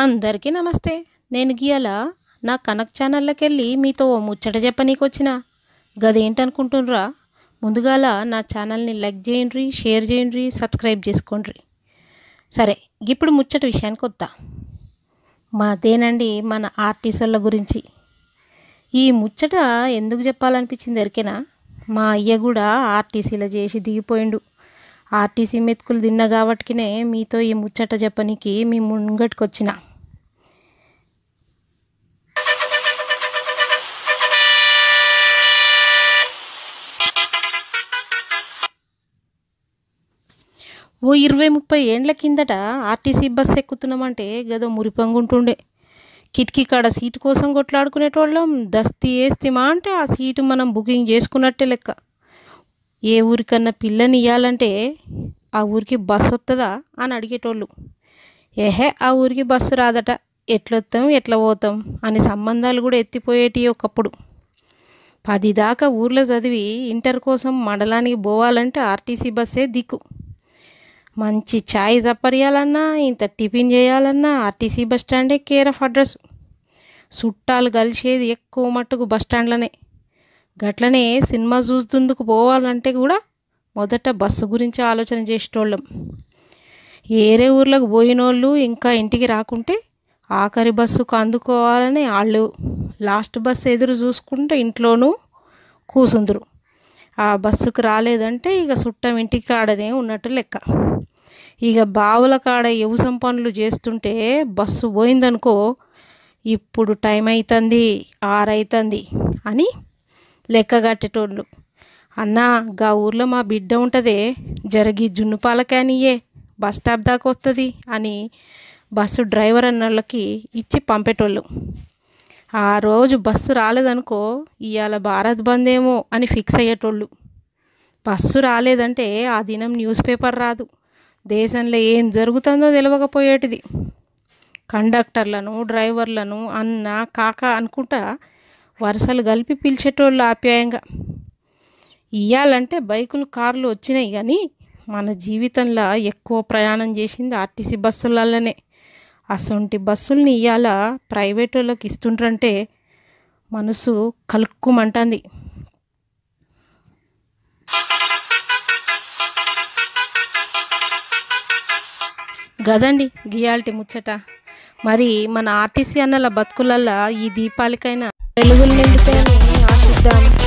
అందరికీ నమస్తే నేను గీయాల నా కనక్ ఛానల్లోకెళ్ళి మీతో ఓ ముచ్చట చెప్పనీకొచ్చిన గదేంటనుకుంటున్రా ముందుగాల నా ఛానల్ని లైక్ చేయండి షేర్ చేయండి సబ్స్క్రైబ్ చేసుకోండి సరే ఇప్పుడు ముచ్చట విషయానికి వద్దా మాదేనండి మన ఆర్టిస్టుల గురించి ఈ ముచ్చట ఎందుకు చెప్పాలనిపించింది ఎరికేనా మా అయ్య కూడా ఆర్టీసీలో చేసి దిగిపోయిండు ఆర్టీసీ మెతుకులు తిన్నా కాబట్టినే మీతో ఈ ముచ్చట చెప్పనీకి మీ ముంగటికి వచ్చిన ఓ ఇరవై ముప్పై ఏండ్ల కిందట ఆర్టీసీ బస్సు ఎక్కుతున్నామంటే గదో మురిపంగుంటుండే కిటికీ కాడ సీటు కోసం కొట్లాడుకునేటోళ్ళం దస్తీ వేస్తేమా అంటే ఆ సీటు మనం బుకింగ్ చేసుకున్నట్టే లెక్క ఏ ఊరికన్నా పిల్లని ఇవ్వాలంటే ఆ ఊరికి బస్సు వస్తుందా అని అడిగేటోళ్ళు ఏహే ఆ ఊరికి బస్సు రాదట ఎట్లొత్తాం ఎట్లా పోతాం అని సంబంధాలు కూడా ఎత్తిపోయేటి ఒకప్పుడు పది దాకా ఊర్లో చదివి ఇంటర్ కోసం మండలానికి పోవాలంటే ఆర్టీసీ బస్సే దిక్కు మంచి ఛాయ్ జప్పరియాలన్నా ఇంత టిఫిన్ చేయాలన్నా ఆర్టీసీ బస్ స్టాండే కేర్ ఆఫ్ అడ్రస్ చుట్టాలు కలిసేది ఎక్కువ మట్టుకు బస్ స్టాండ్లనే గట్లనే సినిమా చూస్తుందుకు పోవాలంటే కూడా మొదట బస్సు గురించి ఆలోచన చేసేటోళ్ళం ఏరే ఊర్లకు పోయినోళ్ళు ఇంకా ఇంటికి రాకుంటే ఆఖరి బస్సుకు అందుకోవాలని వాళ్ళు లాస్ట్ బస్సు ఎదురు చూసుకుంటే ఇంట్లోనూ కూసుందరు ఆ బస్సుకు రాలేదంటే ఇక చుట్టం ఇంటికి కాడనే ఉన్నట్టు లెక్క ఇక బావుల కాడ వ్యవసాయం పనులు చేస్తుంటే బస్సు పోయిందనుకో ఇప్పుడు టైం అవుతుంది ఆరైతుంది అని లెక్క కట్టేటోళ్ళు అన్నా గా ఊర్లో మా బిడ్డ ఉంటుందే జరగి జున్ను పాలకానియే బస్ స్టాప్ దాకా వస్తుంది అని బస్సు డ్రైవర్ అన్నోళ్ళకి ఇచ్చి పంపేటోళ్ళు ఆ రోజు బస్సు రాలేదనుకో ఇవాళ భారత్ బంద్ ఏమో అని ఫిక్స్ అయ్యేటోళ్ళు బస్సు రాలేదంటే ఆ దినం న్యూస్ పేపర్ రాదు దేశంలో ఏం జరుగుతుందో తెలియకపోయేటిది కండక్టర్లను డ్రైవర్లను అన్న కాక అనుకుంటా వరుసలు కలిపి పిలిచేటోళ్ళు ఆప్యాయంగా ఇయ్యాలంటే బైకులు కార్లు వచ్చినాయి కానీ మన జీవితంలో ఎక్కువ ప్రయాణం చేసింది ఆర్టీసీ బస్సులలోనే అసొంటి బస్సుల్ని ఇవాళ ప్రైవేట్ వాళ్ళకి ఇస్తుండ్రంటే మనసు కలుక్కుమంటుంది గదండి గియాల్టి ముచ్చట మరి మన ఆర్టీసీ అన్నల బతుకులల్లా ఈ దీపాలకైనా వెలుగులు నిండుతాయని ఆశిద్దాం